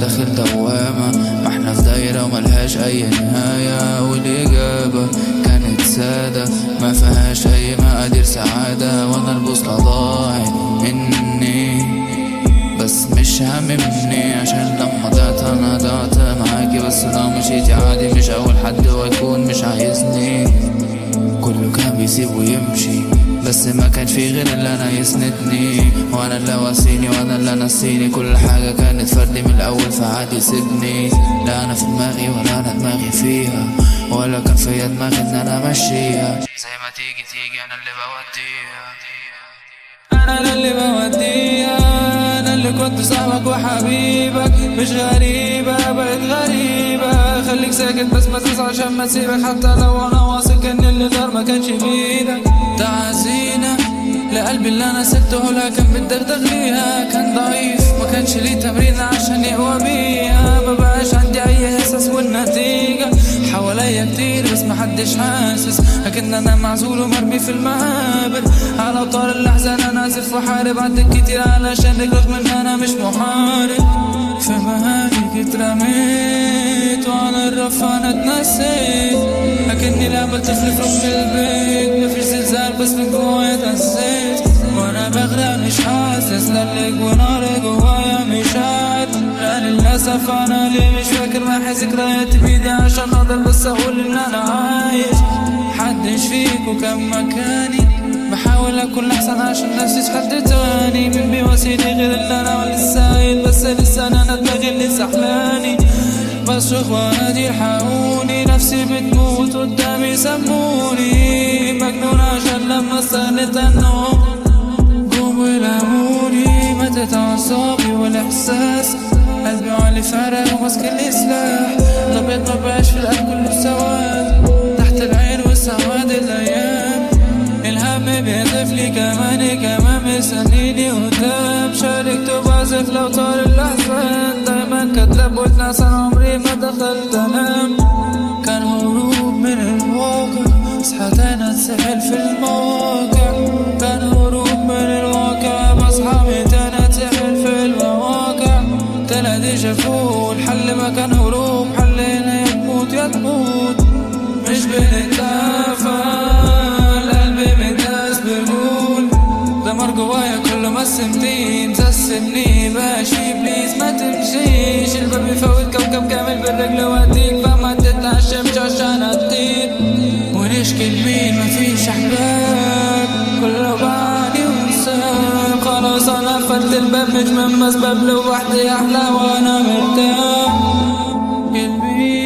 داخل دوامة ما احنا في دايرة وملهاش أي نهاية والإجابة كانت سادة ما فيهاش أي مقادير سعادة وأنا البوصلة ضاعت مني بس مش هاممني عشان لما ضعت أنا ضعت معاكي بس لو مشيتي عادي مش أول حد ويكون مش عايزني كله كان بيسيب ويمشي بس ما كانش في غير اللي انا يسندني وانا اللي واسيني وانا اللي نسيني كل حاجة كانت فردي من الاول فعادي سيبني لا انا في دماغي ولا انا دماغي فيها ولا كان فيا دماغي ان انا امشيها زي ما تيجي تيجي انا اللي بوديها انا اللي بوديها انا اللي كنت صاحبك وحبيبك مش غريبة بقت غريبة خليك ساكت بس ما تزعل عشان ما تسيبك حتى لو انا واثق ان اللي دار ما كانش بايدك تعزينا لقلبي اللي انا سبته لها كان بتدغدغ ليها كان ضعيف ما كانش ليه تمرين عشان يقوى بيها ما بقاش عندي اي احساس والنتيجة حواليا كتير بس محدش حاسس لكن انا معزول ومرمي في المقابر على طار الاحزان انا اسف وحارب عدت كتير علشان رغم ان انا مش محارب في مهامك اترميت وعلى الرف انا اتنسيت لكني لعبة طفل في ركن البيت مفيش زلزال بس من جوايا اتأسيت وانا بغرق مش حاسس للك ونار جوايا مش قاعد لا للأسف انا ليه مش فاكر محي ذكرياتي بيدي عشان اقدر بس اقول ان انا عايش حدش فيكو كان مكاني بحاول اكون احسن عشان نفسي حد تاني من بيواسيني غير اللي انا لسه قايل بس لسه انا دماغي اللي سحلاني بصرخ وانادي الحقوني نفسي بتموت قدامي سموني مجنون عشان لما استغنيت عنهم قوموا يلاموني ماتت اعصابي والاحساس قلبي علي فرق وماسك السلاح الابيض ما بقاش في القلب كله سواد تحت العين والسواد الايام الهم بيهدف لي كمان كمان مستنيني قدام شاركت بعزف لو طار الاحزان دايما كتلب واتناس انا عمري ما دخلت انام كان هروب من الواقع صحيت انا اتسحل في المواقع كان هروب من الواقع بصحى من تاني اتسحل في المواقع طلع ديجافو الحل ما كان هروب حلينا يا تموت يا تموت مش بنتقافل قلبي متداس بقول دمر جوايا كله مسمتين تسمني ماشي بليز ما تمشيش الباب يفوت كوكب كامل بالرجل واديك فما تتعشمش عشان اطير ونشكي لمين مفيش احباب كله بعدي وانساب خلاص انا قفلت الباب مش من مسبب لوحدي احلى وانا مرتاح قلبي